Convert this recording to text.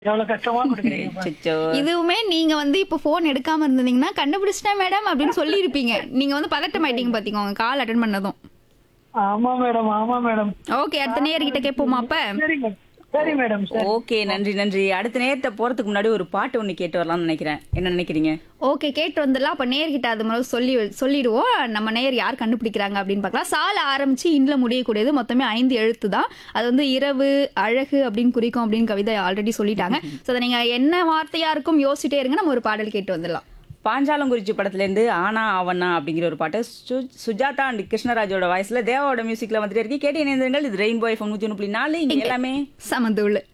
எவ்வளவு கஷ்டமா கொடுக்குறீங்க அச்சச்சோ. இதுவுமே நீங்க வந்து இப்போ ஃபோன் எடுக்காம இருந்தீங்கன்னா கண்டுபிடிச்சிட்டேன் மேடம் அப்படின்னு சொல்லியிருப்பீங்க நீங்க வந்து பதட்டம் ஆயிட்டீங்க பாத்தீங்க கால் அட்டன் பண்ணதும் ஆமா மேடம் ஆமா மேடம் ஓகே அடுத்த நேர்கிட்ட கேட்போமா அப்ப சரி மேடம் சரி மேடம் சரி ஓகே நன்றி நன்றி அடுத்த நேரத்தை போறதுக்கு முன்னாடி ஒரு பாட்டு ஒண்ணு கேட்டு வரலாம்னு நினைக்கிறேன் என்ன நினைக்கிறீங்க ஓகே கேட்டு வந்துடலாம் அப்ப நேர்கிட்ட அது மாதிரி சொல்லி சொல்லிடுவோம் நம்ம நேர் யார் கண்டுபிடிக்கிறாங்க அப்படின்னு பார்க்கலாம் சால ஆரம்பிச்சு இன்ல முடியக்கூடியது மொத்தமே ஐந்து எழுத்து தான் அது வந்து இரவு அழகு அப்படின்னு குறிக்கும் அப்படின்னு கவிதை ஆல்ரெடி சொல்லிட்டாங்க ஸோ அதை நீங்க என்ன வார்த்தையா இருக்கும் யோசிச்சுட்டே இருங்க நம்ம ஒரு பாடல் கேட்டு வந்துடலாம் பாஞ்சாலங்குறிச்சி படத்துல இருந்து ஆனா அவனா அப்படிங்கிற ஒரு பாட்டு சு- சுஜாதா அண்ட் கிருஷ்ணராஜோட வாய்ஸ்ல தேவாவோட மியூசிக்ல வந்துட்டு இருக்கு கேட்டு இணைந்திருங்கள் இது ரெயின்போ எஃப்எம் நூத்தி ஒன்று புள்ளி நாலு இங்க எல்லாமே சமந்துள்ள